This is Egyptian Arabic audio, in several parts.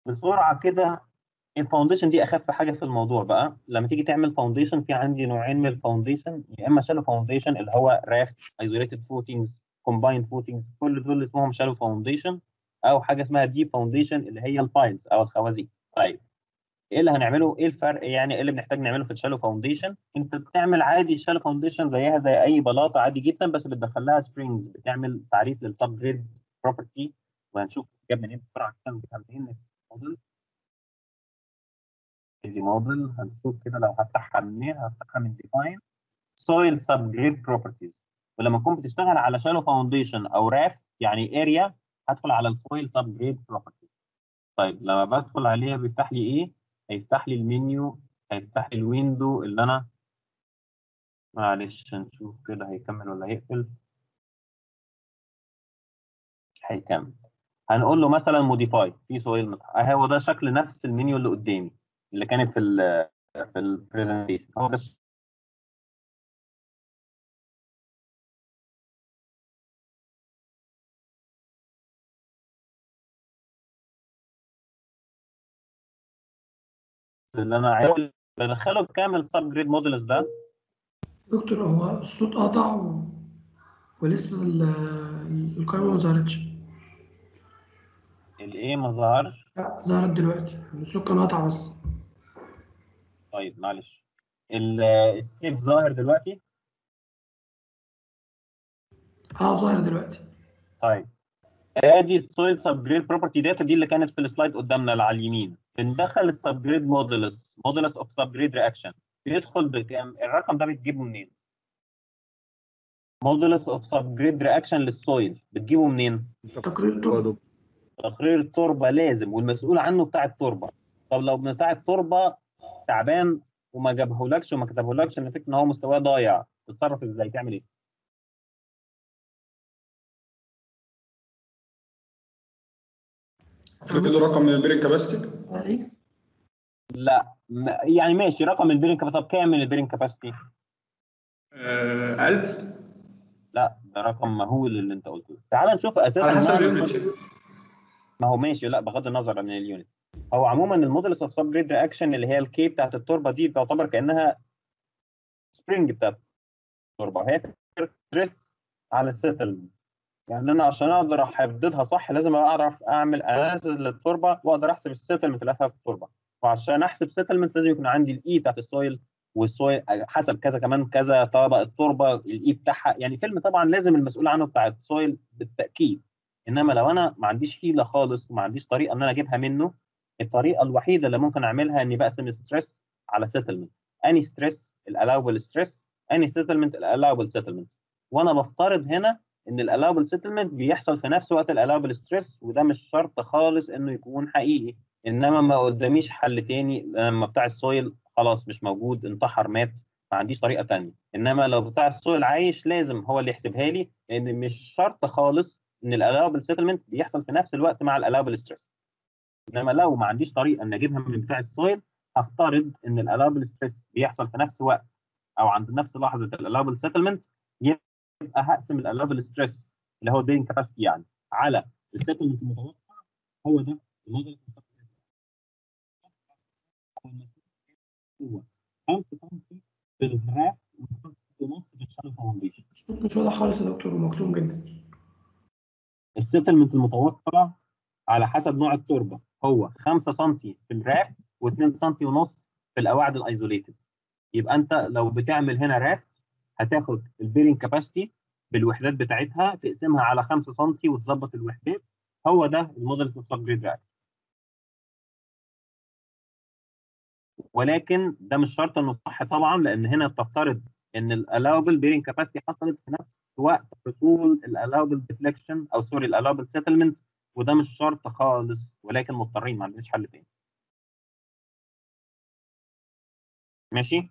بسرعه كده الفاونديشن دي اخف حاجه في الموضوع بقى لما تيجي تعمل فاونديشن في عندي نوعين من الفاونديشن يا اما شالو فاونديشن اللي هو رافت ايزوليتد فوتنجز كومبايند فوتنجز كل دول اسمهم شالو فاونديشن او حاجه اسمها ديب فاونديشن اللي هي البايلز او الخوازيق طيب ايه اللي هنعمله ايه الفرق يعني ايه اللي بنحتاج نعمله في الشالو فاونديشن انت بتعمل عادي الشالو فاونديشن زيها زي اي بلاطه عادي جدا بس بتدخل لها سبرينجز بتعمل تعريف للسب جريد بروبرتي وهنشوف جاب منين بسرعه كده فاهمين الموديل دي موديل هنشوف كده لو هفتحها منين هفتحها من ديفاين سويل سب جريد بروبرتيز ولما تكون بتشتغل على شالو فاونديشن او رافت يعني اريا هدخل على السويل سب جريد بروبرتيز طيب لما بدخل عليها بيفتح لي ايه؟ هيفتح لي المنيو هيفتح لي الويندو اللي انا معلش نشوف كده هيكمل ولا هيقفل هيكمل هنقول له مثلا موديفاي في سؤال هو ده شكل نفس المنيو اللي قدامي اللي كانت في ال في البرزنتيشن هو ده اللي انا عايز بدخله بكامل سب جريد موديلز ده دكتور هو الصوت قطع و... ولسه ال- القائمة ما ظهرتش الايه ما ظهرش لا ظهرت دلوقتي الصوت كان قطع بس طيب معلش ال- السيف ظاهر دلوقتي اه ظهر دلوقتي طيب ادي السويل سب جريد بروبرتي داتا دي اللي كانت في السلايد قدامنا اللي على اليمين بندخل السب جريد موديلس موديلس اوف سب جريد رياكشن بيدخل بكام الرقم ده بتجيبه منين موديلس اوف سب جريد رياكشن للسويل بتجيبه منين تقرير التربة تقرير التربه لازم والمسؤول عنه بتاع التربه طب لو بتاع التربه تعبان وما جابهولكش وما كتبهولكش نتيجه ان هو مستواه ضايع تتصرف ازاي تعمل ايه تديله رقم من البيرنج كاباسيتي ايه لا م- يعني ماشي رقم البيرنج كاباسيتي طب كام من البيرنج كاباسيتي 1000 لا ده رقم مهول اللي انت قلته تعال نشوف اساسا على حسب نوع اليونت الفرق. ما هو ماشي لا بغض النظر عن اليونت هو عموما المودلس اوف سب جريد رياكشن اللي هي الكي بتاعت التربه دي تعتبر كانها سبرينج بتاعت التربه وهي ستريس على السيتلمنت يعني انا عشان اقدر احددها صح لازم اعرف اعمل اناليسيز للتربه واقدر احسب السيتلمنت اللي فيها في التربه وعشان احسب سيتلمنت لازم يكون عندي الاي بتاعت السويل والسويل حسب كذا كمان كذا طبق التربه الاي بتاعها يعني فيلم طبعا لازم المسؤول عنه بتاع السويل بالتاكيد انما لو انا ما عنديش حيله خالص وما عنديش طريقه ان انا اجيبها منه الطريقه الوحيده اللي ممكن اعملها اني بقسم ستريس على سيتلمنت اني ستريس الالاوبل ستريس اني سيتلمنت الالاوبل سيتلمنت وانا بفترض هنا ان الالاوبل سيتلمنت بيحصل في نفس وقت الالاوبل ستريس وده مش شرط خالص انه يكون حقيقي انما ما قداميش حل تاني لما بتاع السويل خلاص مش موجود انتحر مات ما عنديش طريقه تانية انما لو بتاع السويل عايش لازم هو اللي يحسبها لي لان مش شرط خالص ان الالاوبل سيتلمنت بيحصل في نفس الوقت مع الالاوبل ستريس انما لو ما عنديش طريقه ان اجيبها من بتاع السويل هفترض ان الالاوبل ستريس بيحصل في نفس وقت او عند نفس لحظه الالاوبل سيتلمنت يبقى هقسم الالاوبل ستريس اللي هو البيرنج كاباسيتي يعني على السيتلمنت المتوقع هو ده الموديل هو 5 سم في الجراف و5 ونص في الشالو فاونديشن الصوت مش واضح خالص يا دكتور ومكتوم جدا السيتلمنت المتوقع على حسب نوع التربه هو 5 سم في الراف و2 سم ونص في القواعد الايزوليتد يبقى انت لو بتعمل هنا راف هتاخد البيرنج كاباسيتي بالوحدات بتاعتها تقسمها على 5 سم وتظبط الوحدات هو ده الموديل اوف سب جريد راف ولكن ده مش شرط انه صح طبعا لان هنا بتفترض ان الالاوبل بيرنج كاباسيتي حصلت في نفس وقت حصول الالاوبل ديفليكشن او سوري الالاوبل سيتلمنت وده مش شرط خالص ولكن مضطرين ما عندناش حل تاني ماشي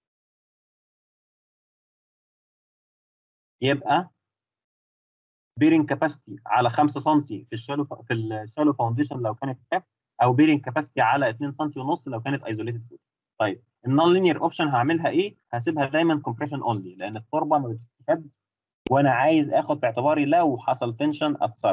يبقى بيرنج كاباسيتي على 5 سم في الشالو في الشالو فاونديشن لو كانت اف او بيرنج كاباسيتي على 2 سم ونص لو كانت ايزوليتد فود طيب النون لينير اوبشن هعملها ايه؟ هسيبها دايما كومبريشن اونلي لان التربه ما بتستفاد وانا عايز اخد في اعتباري لو حصل تنشن اتصرف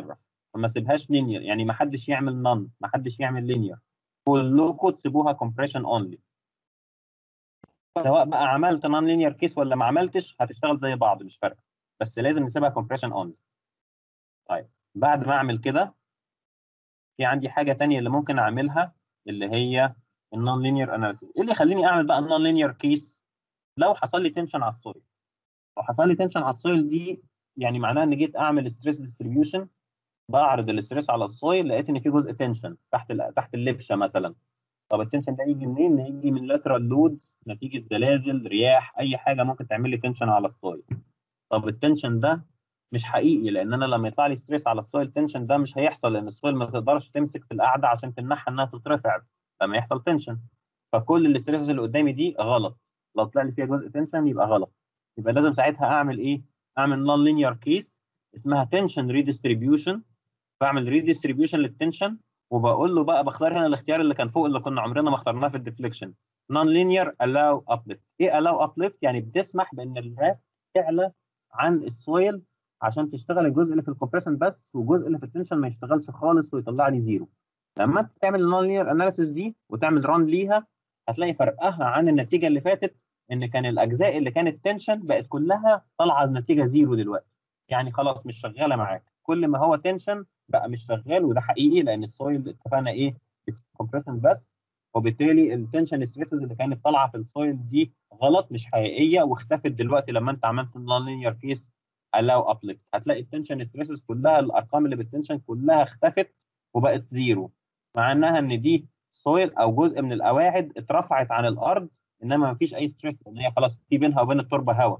فما سيبهاش لينير يعني ما حدش يعمل نون ما حدش يعمل لينير كلكم تسيبوها كومبريشن اونلي سواء بقى عملت نون لينير كيس ولا ما عملتش هتشتغل زي بعض مش فارقه بس لازم نسيبها كومبريشن اونلي طيب بعد ما اعمل كده في عندي حاجه تانية اللي ممكن اعملها اللي هي النون لينير اناليسيس ايه اللي يخليني اعمل بقى النون لينير كيس لو حصل لي تنشن على السويل لو حصل لي تنشن على السويل دي يعني معناها ان جيت اعمل ستريس ديستريبيوشن بعرض الاستريس على السويل لقيت ان في جزء تنشن تحت ال- تحت اللبشه مثلا طب التنشن ده يجي منين؟ يجي من لاترال لودز نتيجه زلازل رياح اي حاجه ممكن تعمل لي تنشن على السويل طب التنشن ده مش حقيقي لان انا لما يطلع لي ستريس على السويل تنشن ده مش هيحصل لان السويل ما تقدرش تمسك في القاعده عشان تمنعها انها تترفع لما يحصل تنشن فكل الاستريسز اللي قدامي دي غلط لو طلع لي فيها جزء تنشن يبقى غلط يبقى لازم ساعتها اعمل ايه؟ اعمل نون لينير كيس اسمها تنشن ريديستريبيوشن بعمل ريديستريبيوشن للتنشن وبقول له بقى بختار هنا الاختيار اللي كان فوق اللي كنا عمرنا ما اخترناه في الديفليكشن نون لينير الاو ابليفت ايه الاو ابليفت يعني بتسمح بان الراف تعلى عن السويل عشان تشتغل الجزء اللي في الكومبريشن بس والجزء اللي في التنشن ما يشتغلش خالص ويطلع لي زيرو لما انت تعمل النون لينير اناليسيس دي وتعمل ران ليها هتلاقي فرقها عن النتيجه اللي فاتت ان كان الاجزاء اللي كانت تنشن بقت كلها طالعه النتيجه زيرو دلوقتي يعني خلاص مش شغاله معاك كل ما هو تنشن بقى مش شغال وده حقيقي لان السويل اتفقنا ايه كومبريشن بس وبالتالي التنشن ستريسز اللي كانت طالعه في السويل دي غلط مش حقيقيه واختفت دلوقتي لما انت عملت النون لينير كيس الاو ابليفت هتلاقي التنشن ستريسز كلها الارقام اللي بالتنشن كلها اختفت وبقت زيرو مع انها ان دي سويل او جزء من القواعد اترفعت عن الارض انما ما فيش اي ستريس لان هي خلاص في بينها وبين التربه هواء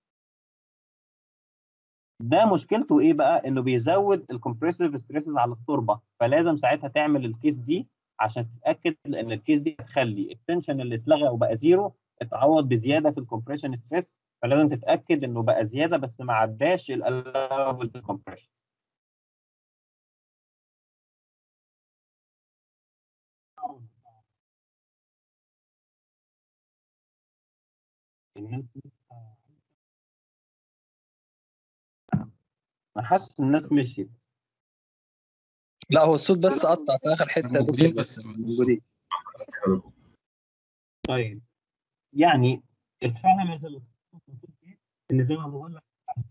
ده مشكلته ايه بقى انه بيزود الكومبريسيف ستريسز على التربه فلازم ساعتها تعمل الكيس دي عشان تتاكد ان الكيس دي هتخلي التنشن اللي اتلغى وبقى زيرو اتعوض بزياده في الكومبريشن ستريس فلازم تتاكد انه بقى زياده بس ما عداش الالاوبل في الكومبريشن الناس انا حاسس الناس مشيت لا هو الصوت بس قطع في اخر حته يا موجودين دكتور بس موجودين طيب يعني اتفهمت ال- ان زي ما بقول لك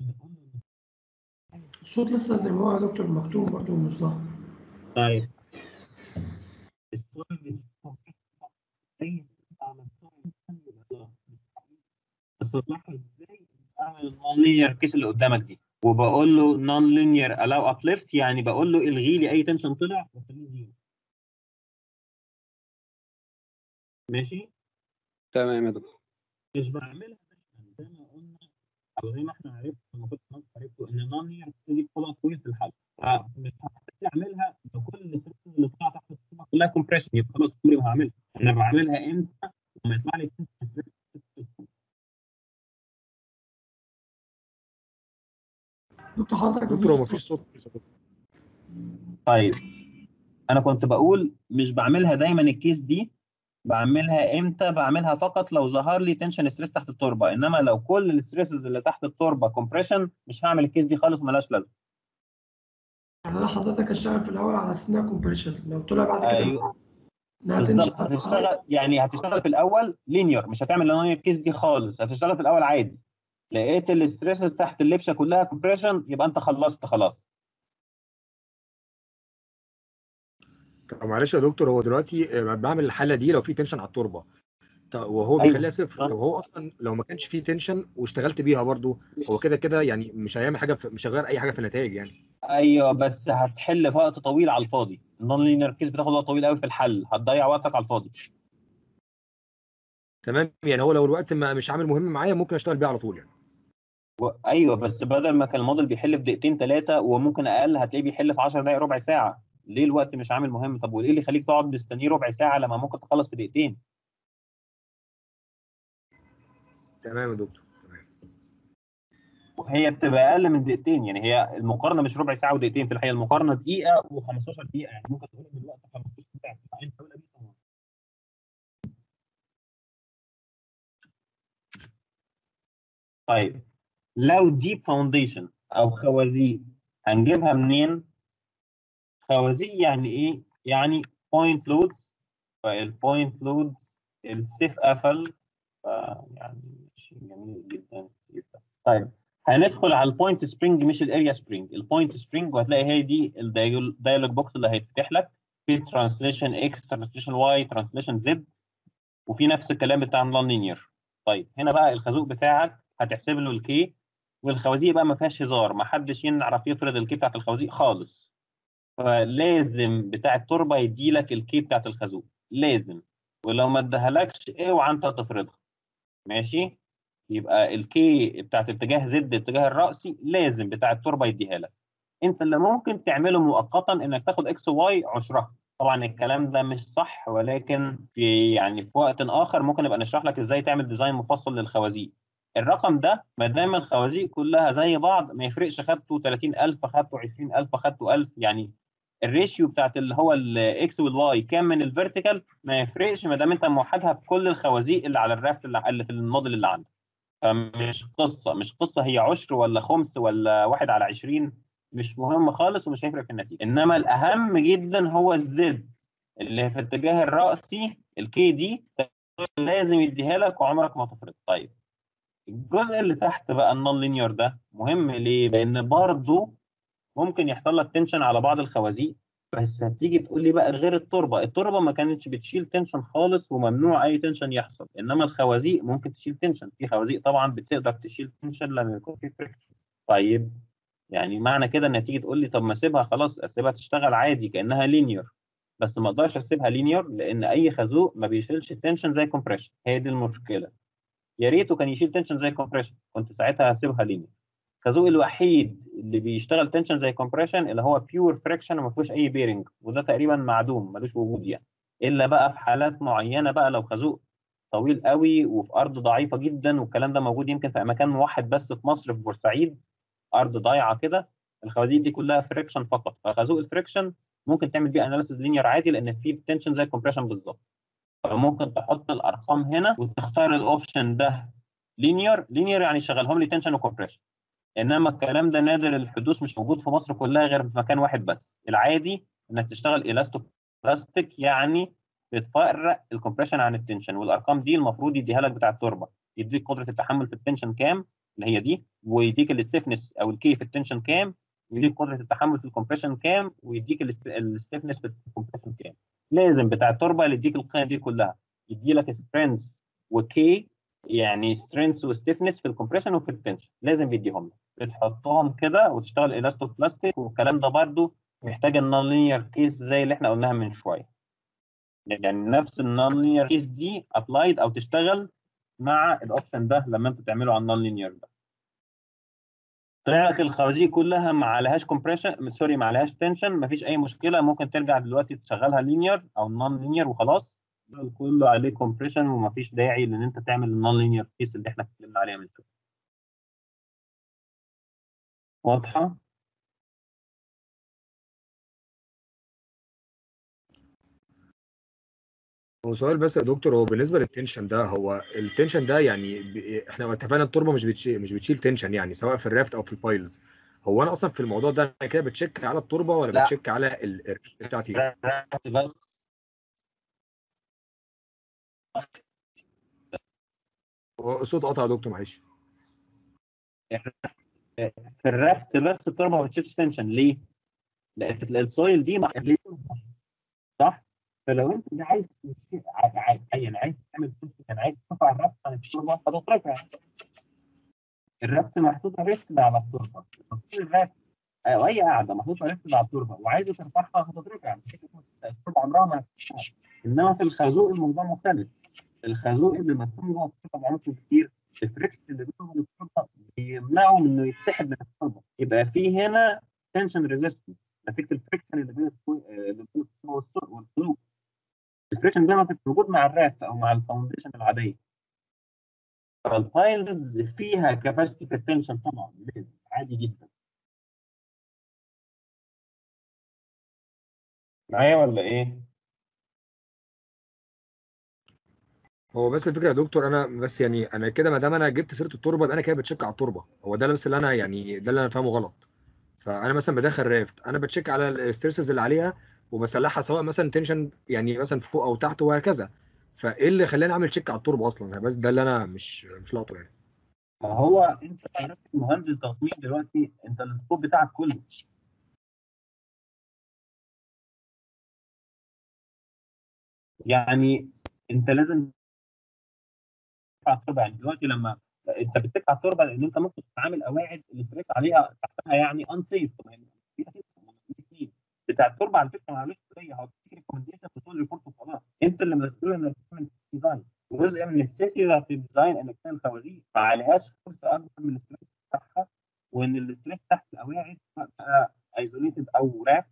الصوت لسه زي ما هو يا دكتور مكتوب برضه مش ظاهر طيب السؤال مش أي عملتها يبقى بس تصلحها ازاي اعمل النون لينير كيس اللي قدامك دي وبقول له نون لينير الاو ابليفت يعني بقول له الغي لي اي تنشن طلع وخليه زيرو ماشي تمام يا دكتور مش بعملها زي ما قلنا او زي ما احنا عرفنا المفروض كمان عرفتوا ان النون لينير دي بتطلع طويل في الحل فمش هحتاج اعملها بكل السيستم اللي طلع تحت الصوره كلها كومبريشن يبقى خلاص عمري ما هعملها انا بعملها امتى لما يطلع لي دكتور حضرتك دكتور هو مفيش صوت طيب انا كنت بقول مش بعملها دايما الكيس دي بعملها امتى بعملها فقط لو ظهر لي تنشن ستريس تحت التربه انما لو كل الستريسز اللي تحت التربه كومبريشن مش هعمل الكيس دي خالص ملهاش لازمه يعني انا حضرتك اشتغل في الاول على اساس انها كومبريشن لو طلع بعد كده ايوه انها بالظبط تنشن هتشتغل يعني هتشتغل في الاول لينير مش هتعمل لينير كيس دي خالص هتشتغل في الاول عادي لقيت الستريسز تحت اللبشه كلها كومبريشن يبقى انت خلصت خلاص طب معلش يا دكتور هو دلوقتي آه، بعمل الحاله دي لو في تنشن على التربه طب وهو أيوة. بيخليها صفر صح. طب هو اصلا لو ما كانش فيه تنشن واشتغلت بيها برضو هو كده كده يعني مش هيعمل حاجه في مش هيغير اي حاجه في النتائج يعني ايوه بس هتحل في وقت طويل على الفاضي النون لينير كيس بتاخد وقت طويل قوي في الحل هتضيع وقتك على الفاضي تمام يعني هو لو الوقت ما مش عامل مهم معايا ممكن اشتغل بيه على طول يعني و... ايوه بس بدل ما كان الموديل بيحل في دقيقتين ثلاثه وممكن اقل هتلاقيه بيحل في 10 دقائق ربع ساعه ليه الوقت مش عامل مهم طب وايه اللي يخليك تقعد مستنيه ربع ساعه لما ممكن تخلص في دقيقتين تمام يا دكتور تمام وهي بتبقى اقل من دقيقتين يعني هي المقارنه مش ربع ساعه ودقيقتين في الحقيقه المقارنه دقيقه و15 دقيقه يعني ممكن تقول ان الوقت 15 دقيقه انت اولى بيه طبعا طيب لو ديب فاونديشن او خوازيق هنجيبها منين خوازيق يعني ايه؟ يعني بوينت لودز فالبوينت لود السيف قفل ف يعني شيء جميل جدا جدا طيب هندخل على البوينت سبرينج مش الاريا سبرينج البوينت سبرينج وهتلاقي هي دي الدايلوج بوكس اللي هيتفتح لك في ترانسليشن اكس ترانسليشن واي ترانسليشن زد وفي نفس الكلام بتاع النون لينير طيب هنا بقى الخازوق بتاعك هتحسب له الكي والخوازيق بقى ما فيهاش هزار ما حدش يعرف يفرض الكي بتاعت الخوازيق خالص فلازم بتاع التربه يدي لك الكي بتاعت الخازوق لازم ولو ما ادهالكش اوعى انت تفرضها ماشي يبقى الكي بتاعت اتجاه زد الاتجاه الرأسي لازم بتاع التربه يديها لك انت اللي ممكن تعمله مؤقتا انك تاخد اكس واي عشرها طبعا الكلام ده مش صح ولكن في يعني في وقت اخر ممكن نبقى نشرح لك ازاي تعمل ديزاين مفصل للخوازيق الرقم ده ما دام الخوازيق كلها زي بعض ما يفرقش خدته 30000 خدته 20000 خدته 1000 يعني الريشيو بتاعت اللي هو الاكس والواي كام من الفيرتيكال ما يفرقش ما دام انت موحدها في كل الخوازيق اللي على الرافت اللي اللي في الموديل اللي عندك فمش قصه مش قصه هي عشر ولا خمس ولا واحد على 20 مش مهم خالص ومش هيفرق في النتيجه انما الاهم جدا هو الزد اللي في الاتجاه الرأسي الكي دي لازم يديها لك وعمرك ما تفرض طيب الجزء اللي تحت بقى النون لينير ده مهم ليه؟ لان برضه ممكن يحصل لك تنشن على بعض الخوازيق بس هتيجي تقول لي بقى غير التربه، التربه ما كانتش بتشيل تنشن خالص وممنوع اي تنشن يحصل، انما الخوازيق ممكن تشيل تنشن، في خوازيق طبعا بتقدر تشيل تنشن لما يكون في فريكشن. طيب يعني معنى كده انك تيجي تقول لي طب ما اسيبها خلاص اسيبها تشتغل عادي كانها لينير بس ما اقدرش اسيبها لينير لان اي خازوق ما بيشيلش التنشن زي الكومبريشن هي دي المشكله يا ريته كان يشيل تنشن زي الكومبريشن كنت ساعتها هسيبها لينير الخازوق الوحيد اللي بيشتغل تنشن زي الكومبريشن اللي هو بيور فريكشن وما فيهوش اي بيرنج وده تقريبا معدوم ملوش وجود يعني الا بقى في حالات معينه بقى لو خازوق طويل قوي وفي ارض ضعيفه جدا والكلام ده موجود يمكن في مكان واحد بس في مصر في بورسعيد ارض ضايعه كده الخوازيق دي كلها فريكشن فقط فخازوق الفريكشن ممكن تعمل بيه اناليسيز لينير عادي لان في تنشن زي الكومبريشن بالظبط فممكن تحط الارقام هنا وتختار الاوبشن ده لينير لينير يعني شغلهم لي تنشن وكومبريشن انما الكلام ده نادر الحدوث مش موجود في مصر كلها غير في مكان واحد بس العادي انك تشتغل الاستو بلاستيك يعني بتفرق الكومبريشن عن التنشن والارقام دي المفروض يديها لك بتاع التربه يديك قدره التحمل في التنشن كام اللي هي دي ويديك الستيفنس او الكي في التنشن كام ويديك قدره التحمل في الكومبريشن كام ويديك الستيفنس في الكومبريشن كام لازم بتاع التربه اللي يديك القيم دي كلها يدي لك سترينث وكي يعني سترينث وستيفنس في الكومبريشن وفي التنشن لازم بيديهم لك بتحطهم كده وتشتغل الاستو بلاستيك والكلام ده برده محتاج النون لينير كيس زي اللي احنا قلناها من شويه يعني نفس النون لينير كيس دي ابلايد او تشتغل مع الاوبشن ده لما انت تعمله على النون لينير ده طلع لك الخوازيق كلها ما عليهاش كومبريشن سوري ما عليهاش تنشن ما فيش اي مشكله ممكن ترجع دلوقتي تشغلها لينير او نون لينير وخلاص ده كله عليه كومبريشن وما فيش داعي لان انت تعمل النون لينير كيس اللي احنا اتكلمنا عليها من شويه واضحه هو سؤال بس يا دكتور هو بالنسبه للتنشن ده هو التنشن ده يعني ب... احنا اتفقنا التربه مش بتشيل مش بتشيل تنشن يعني سواء في الرافت او في البايلز هو انا اصلا في الموضوع ده انا كده بتشيك على التربه ولا لا. بتشيك على ال بتاعتي بس هو الصوت قطع يا دكتور معلش في الرفت بس التربه ما بتشيلش تنشن ليه؟ لان السويل دي محليه صح؟ فلو انت عايز تشيل- ع- ع- يعني عايز تعمل تنشن عايز ترفع الرفت عن التربه هتترفع الرفت محطوطه رفت على التربه طول الرفت او اي قاعده محطوطه رفت على التربه وعايزه ترفعها هتترفع التربه عمرها ما هترفعها انما في الخازوق الموضوع مختلف الخازوق اللي مدفون جوه التربه بعمق كتير الفريكشن اللي بينه وبين التربه بيمنعه من انه يتحد من التربه يبقى في هنا تنشن ريزيستنس نتيجه الفريكشن اللي بين التربه اللي بين التربه والسوق والسلوك الفريكشن ده ما كانش موجود مع الرافت او مع الفاونديشن العاديه فالبايلز فيها كاباسيتي في التنشن طبعا لازم عادي جدا معايا ولا ايه؟ هو بس الفكره يا دكتور انا بس يعني انا كده ما دام انا جبت سيره التربه يبقى انا كده بتشيك على التربه هو ده بس اللي انا يعني ده اللي انا فاهمه غلط فانا مثلا بدخل رافت انا بتشيك على الستريسز اللي عليها وبسلحها سواء مثلا تنشن يعني مثلا فوق او تحت وهكذا فايه اللي خلاني اعمل تشيك على التربه اصلا بس ده اللي انا مش مش لاقطه يعني ما هو انت كراجل مهندس تصميم دلوقتي انت السكوب بتاعك كله يعني انت لازم على التربه يعني دلوقتي لما انت بتتك على التربه لان انت ممكن تعمل قواعد الاستريس عليها تحتها يعني انسيف بتاع التربه على فكره معلش هي هو ريكومنديشن بتقول ريبورت وخلاص انت اللي مسؤول انك تعمل ديزاين وجزء من السيفتي بتاعت الديزاين انك تعمل خوازيق ما عليهاش فرصه اكبر من الاستريس بتاعها وان الاستريس تحت القواعد بقى ايزوليتد او راف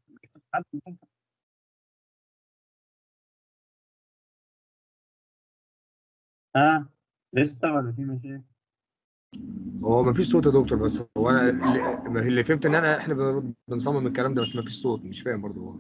ها لسه ولا في مشاكل؟ هو مفيش صوت يا دكتور بس هو انا اللي- اللي فهمت ان انا احنا بن- بنصمم الكلام ده بس مفيش صوت مش فاهم برضه هو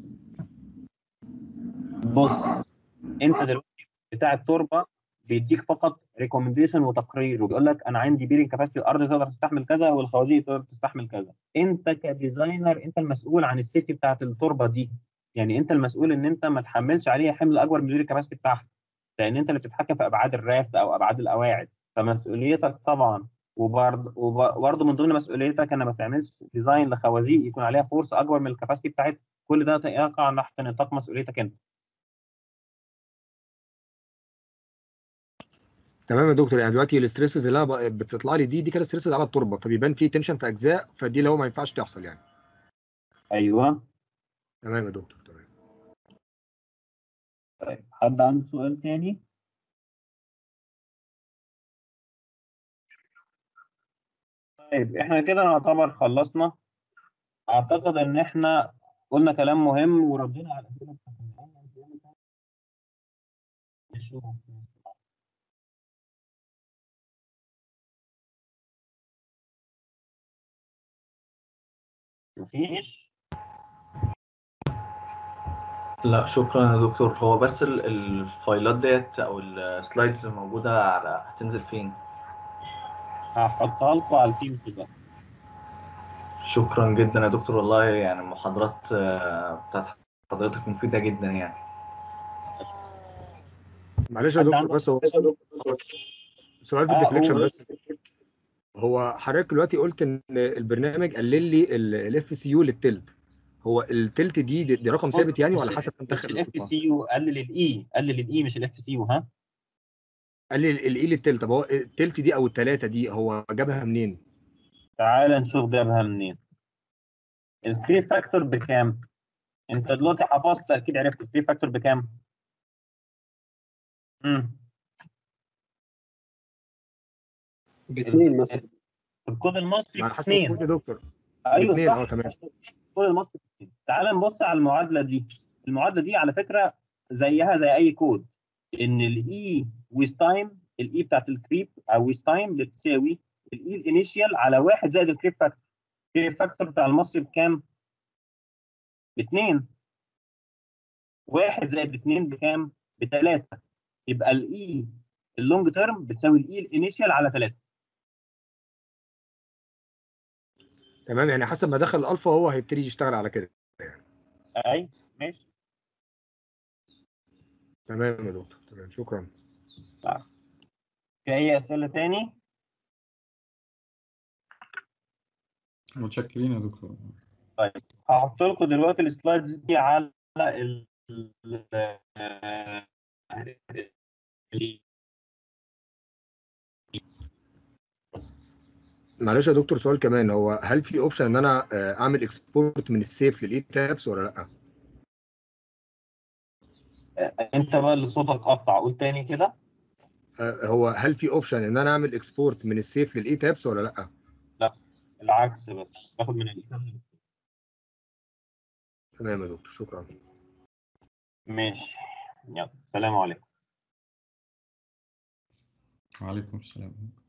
بص انت دلوقتي بتاع التربه بيديك فقط ريكومنديشن وتقرير وبيقول لك انا عندي بيرنج كاباسيتي الارض تقدر تستحمل كذا والخوازيق تقدر تستحمل كذا انت كديزاينر انت المسؤول عن السيفتي بتاعت التربه دي يعني انت المسؤول ان انت ما تحملش عليها حمل اكبر من البيرنج كاباسيتي بتاعها لان انت اللي بتتحكم في ابعاد الرافت او ابعاد القواعد فمسؤوليتك طبعا وبرضه وبرضه من ضمن مسؤوليتك انك ما تعملش ديزاين لخوازيق يكون عليها فورس اكبر من الكاباسيتي بتاعتها كل ده يقع تحت نطاق مسؤوليتك انت تمام يا دكتور يعني دلوقتي الاستريسز اللي انا ب- بتطلع لي دي دي كده ستريسز على التربه فبيبان فيه تنشن في اجزاء فدي اللي هو ما ينفعش تحصل يعني ايوه تمام يا دكتور تمام طيب حد عنده سؤال تاني؟ طيب احنا كده نعتبر خلصنا اعتقد ان احنا قلنا كلام مهم وردينا على الاسئله بتاعت الامتحان. نشوف. مفيش لا شكرا يا دكتور هو بس ال- الفايلات ديت او السلايدز موجودة على هتنزل فين هحطها لكم على التيم كده شكرا جدا يا دكتور والله يعني المحاضرات آه، بتاعت حضرتك مفيدة جدا يعني معلش يا حد دكتور عنده بس هو سؤال في آه، الديفليكشن قول. بس هو حضرتك دلوقتي قلت ان البرنامج قلل لي الاف سي يو للتلت هو التلت دي دي, دي رقم ثابت يعني ولا حسب ما مش دخل الاف سي يو قلل الاي قلل الاي مش الاف سي يو ها قلل الاي للتلت طب هو التلت دي او التلاته دي هو جابها منين؟ تعال نشوف جابها منين الكري فاكتور بكام انت دلوقتي حفظت اكيد عرفت الكري فاكتور بكام امم باثنين مثلا الكود المصري على حسب اثنين الكود يا دكتور ايوه باثنين، صح اه، تمام. الكود المصري اثنين تعال نبص على المعادله دي المعادله دي على فكره زيها زي اي كود ان الاي ويز تايم الاي بتاعت الكريب او ويز تايم بتساوي الاي الانيشيال على واحد زائد الكريب فاكتور الكريب فاكتور بتاع المصري بكام؟ باثنين واحد زائد اثنين بكام؟ بثلاثه يبقى الاي اللونج تيرم بتساوي الاي الانيشيال على ثلاثه تمام يعني حسب ما دخل الالفا هو هيبتدي يشتغل على كده اي ماشي تمام يا دكتور تمام شكرا في اي اسئله تاني؟ متشكرين يا دكتور هحط لكم دلوقتي السلايدز دي على ال معلش يا دكتور سؤال كمان هو هل في اوبشن ان انا آه، اعمل اكسبورت من السيف للاي تابس ولا لا؟ انت بقى اللي صوتك قطع قول تاني كده آه، هو هل في اوبشن ان انا اعمل اكسبورت من السيف للاي تابس ولا لا؟ العكس بس باخد من الايثر تمام يا دكتور شكرا ماشي يلا سلام عليكم وعليكم السلام